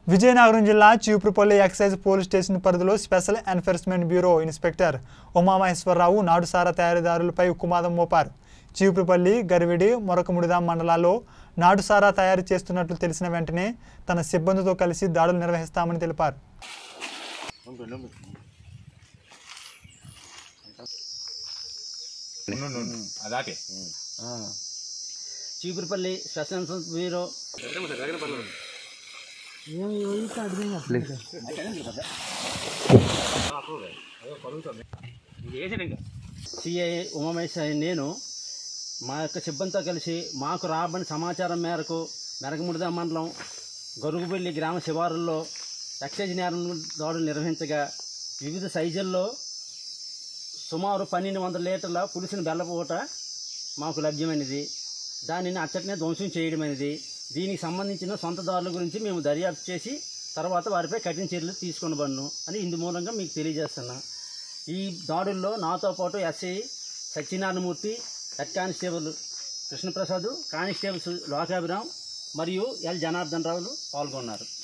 విజయనగరం జిల్లా Cheepurupalli excise police station పరిధిలో special enforcement bureau inspector Umamaheswararao నాటుసారా తయారీదారులపై ఉక్కుమాదం మోపారు చీపురుపల్లి గరివిడి మొరకముడిదాం మండలాల్లో నాటుసారా తయారు చేస్తున్నట్లు తెలిసిన వెంటనే తన సిబ్బందితో కలిసి దాడులు నిర్వహిస్తామని తెలిపారు అదాకే Cheepurupalli special enforcement bureau CI Umamahesh అనే నేను మా యొక్క సిబ్బందితో కలిసి మాకు రాబడిన సమాచారం మేరకు మెరగముడిద మండలం గరుగుబెల్లి గ్రామ శివారుల్లో ఎక్సైజ్ నేరం దాడులు నిర్వహించగా వివిధ సైజుల్లో సుమారు పన్నెండు వందల లీటర్ల పులిసిన బెల్లపూట మాకు లభ్యమైనది దానిని అచ్చటనే ధ్వంసం చేయడమైనది దీనికి సంబంధించిన సొంతదారుల గురించి మేము దర్యాప్తు చేసి తర్వాత వారిపై కఠిన చర్యలు తీసుకొనబడను అని ఇందు మూలంగా మీకు తెలియజేస్తున్నా ఈ దాడుల్లో నాతో పాటు SI Satyanarayanamurthy head constable Krishnaprasad constables Lokabhiram మరియు ఎల్ జనార్దన్ రావులు పాల్గొన్నారు